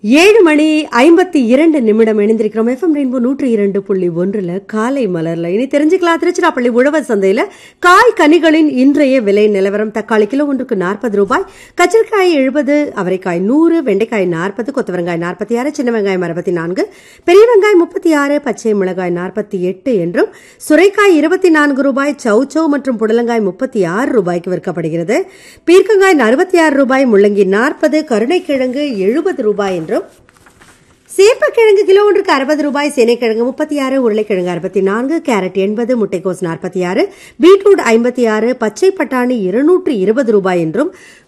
ஏழு மணி ஐம்பத்தி இரண்டு நிமிடம் இணைந்திருக்கிறோம் எஃப்எம் ரெயின்போ நூற்றி இரண்டு புள்ளி ஒன்றுல காலை மலர்ல இனி தெரிஞ்சுக்கலாம் திருச்சிராப்பள்ளி உழவர் சந்தையில காய் கனிகளின் இன்றைய விலை நிலவரம் தக்காளி கிலோ ஒன்றுக்கு நாற்பது ரூபாய் கச்சரிக்காய் எழுபது அவரைக்காய் நூறு வெண்டைக்காய் நாற்பது கொத்தவரங்காய் நாற்பத்தி ஆறு சின்ன வெங்காயம் அறுபத்தி நான்கு பெரிய வெங்காயம் முப்பத்தி ஆறு பச்சை மிளகாய் நாற்பத்தி எட்டு என்றும் சுரைக்காய் இருபத்தி நான்கு ரூபாய் சௌச்சௌ மற்றும் புடலங்காய் முப்பத்தி ஆறு ரூபாய்க்கு விற்கப்படுகிறது பீர்க்கங்காய் அறுபத்தி ஆறு ரூபாய் முள்ளங்கி நாற்பது கருணைக்கிழங்கு எழுபது ரூபாய் என்றும் சேப்பக்கிழங்கு கிலோ ஒன்றுக்கு அறுபது ரூபாய் சேனைக்கிழங்கு முப்பத்தி ஆறு உருளைக்கிழங்கு அறுபத்தி நான்கு கேரட் எண்பது முட்டைக்கோஸ் நாற்பத்தி ஆறு பீட்ரூட் ஐம்பத்தி ஆறு பச்சை பட்டாணி இருநூற்று இருபது ரூபாய் என்றும்